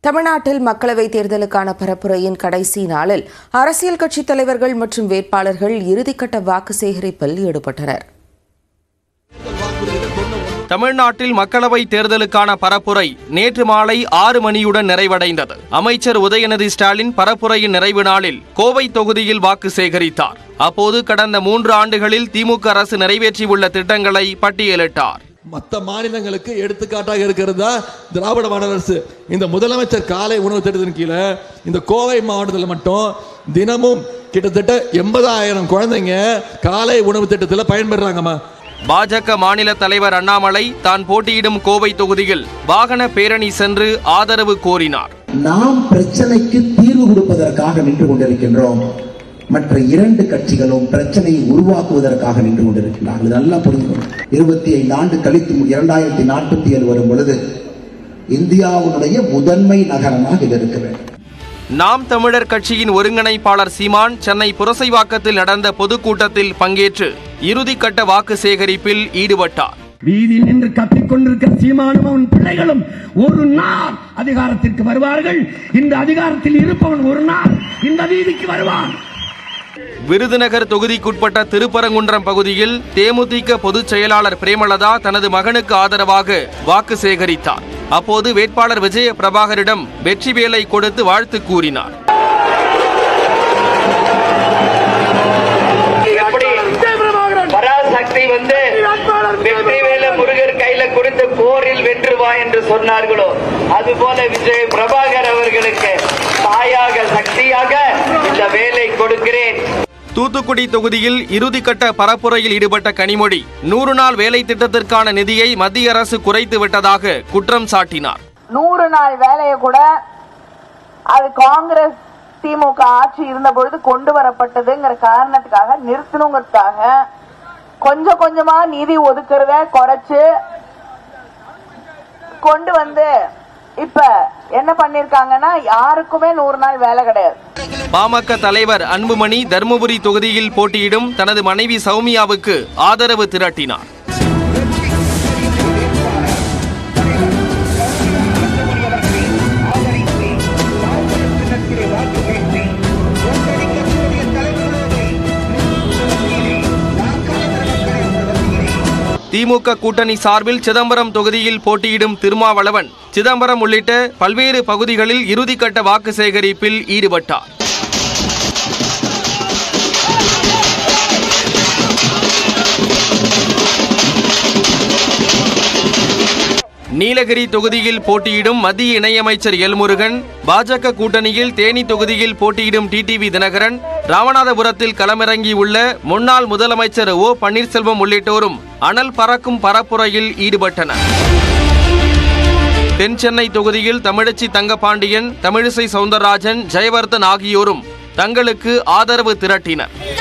தமிழ்நாட்டில் மக்களவைத் தேர்தலுக்கான பரப்புரையின் கடைசி நாளில் அரசியல் கட்சித் தலைவர்கள் மற்றும் வேட்பாளர்கள் இறுதிக்கட்ட வாக்கு சேகரிப்பில் ஈடுபட்டனர் தமிழ்நாட்டில் மக்களவை தேர்தலுக்கான பரப்புரை நேற்று மாலை ஆறு மணியுடன் நிறைவடைந்தது அமைச்சர் உதயநிதி ஸ்டாலின் பரப்புரையின் நிறைவு நாளில் கோவை தொகுதியில் வாக்கு சேகரித்தார் அப்போது கடந்த மூன்று ஆண்டுகளில் திமுக அரசு நிறைவேற்றியுள்ள திட்டங்களை பட்டியலிட்டார் மற்ற மாநிலங்களுக்கு எடுத்துக்காட்டாக இருக்கிறது தான் திராவிட மாடல் அரசு இந்த முதலமைச்சர் காலை உணவு திட்டத்தின் கீழே இந்த கோவை மாவட்டத்தில் மட்டும் தினமும் கிட்டத்தட்ட எண்பதாயிரம் குழந்தைங்க காலை உணவு திட்டத்தில் பயன்பெறாங்கம்மா பாஜக மாநில தலைவர் அண்ணாமலை தான் போட்டியிடும் கோவை தொகுதியில் வாகன பேரணி சென்று ஆதரவு கோரினார் நாம் பிரச்சனைக்கு தீர்வு கொடுப்பதற்காக நின்று கொண்டிருக்கின்றோம் மற்ற இரண்டு கட்சிகளும் பிரச்சனையை உருவாக்குவதற்காக நின்று கொண்டிருக்கின்றார்கள் இது நல்லா புரிஞ்சுக்கணும் இருபத்தி ஐந்து ஆண்டு கழித்து இரண்டாயிரத்தி நாற்பத்தி ஏழு வரும் பொழுது இந்தியாவினுடைய முதன்மை நகரமாக இது இருக்க வேண்டும் நாம் தமிழர் கட்சியின் ஒருங்கிணைப்பாளர் சீமான் சென்னை புரசைவாக்கத்தில் நடந்த பொதுக்கூட்டத்தில் பங்கேற்று இறுதிக்கட்ட வாக்கு சேகரிப்பில் ஈடுபட்டார் வீதியில் நின்று கத்திக்கொண்டிருக்கிற சீமானும் அவன் பிள்ளைகளும் ஒரு நாள் அதிகாரத்திற்கு வருவார்கள் இந்த அதிகாரத்தில் இருப்பவன் ஒரு நாள் இந்த வீதிக்கு வருவான் விருதுநகர் தொகுதிக்குட்பட்ட திருப்பரங்குன்றம் பகுதியில் தேமுதிக பொதுச் செயலாளர் பிரேமலதா தனது மகனுக்கு ஆதரவாக வாக்கு சேகரித்தார் அப்போது வேட்பாளர் விஜய பிரபாகரிடம் வெற்றி வேலை கொடுத்து வாழ்த்து கூறினார் எப்படி பராசக்தி வந்து வெற்றிவேல முருகர் கையில கொடுத்து போரில் வென்று வா என்று சொன்னார்களோ அதுபோல விஜய் பிரபாகர் அவர்களுக்கு தாயாக சக்தியாக இந்த வேலை கொடுக்கிறேன் தூத்துக்குடி தொகுதியில் இறுதிக்கட்ட பரப்புரையில் ஈடுபட்ட கனிமொழி நூறு நாள் வேலை திட்டத்திற்கான நிதியை மத்திய அரசு குறைத்து விட்டதாக குற்றம் சாட்டினார் நூறு நாள் வேலையை கூட அது காங்கிரஸ் திமுக ஆட்சி இருந்த பொழுது கொண்டு வரப்பட்டதுங்கிற காரணத்துக்காக நிறுத்தணுங்கிறதுக்காக கொஞ்சம் கொஞ்சமா நிதி ஒதுக்குறத குறைச்சு கொண்டு வந்து இப்ப என்ன பண்ணிருக்காங்கன்னா யாருக்குமே நூறு நாள் வேலை கிடையாது பாமக தலைவர் அன்புமணி தருமபுரி தொகுதியில் போட்டியிடும் தனது மனைவி சௌமியாவுக்கு ஆதரவு திரட்டினார் திமுக கூட்டணி சார்பில் சிதம்பரம் தொகுதியில் போட்டியிடும் திருமாவளவன் சிதம்பரம் உள்ளிட்ட பல்வேறு பகுதிகளில் இறுதிக்கட்ட வாக்கு சேகரிப்பில் ஈடுபட்டார் நீலகிரி தொகுதியில் போட்டியிடும் மத்திய இணையமைச்சர் எல்முருகன் பாஜக கூட்டணியில் தேனி தொகுதியில் போட்டியிடும் டிடிவி தினகரன் ராமநாதபுரத்தில் களமிறங்கியுள்ள முன்னாள் முதலமைச்சர் ஓ பன்னீர்செல்வம் உள்ளிட்டோரும் அனல் பறக்கும் பரப்புரையில் ஈடுபட்டனர் தென் சென்னை தொகுதியில் தமிழச்சி தங்கபாண்டியன் தமிழிசை சவுந்தரராஜன் ஜெயவர்தன் ஆகியோரும் தங்களுக்கு ஆதரவு திரட்டினர்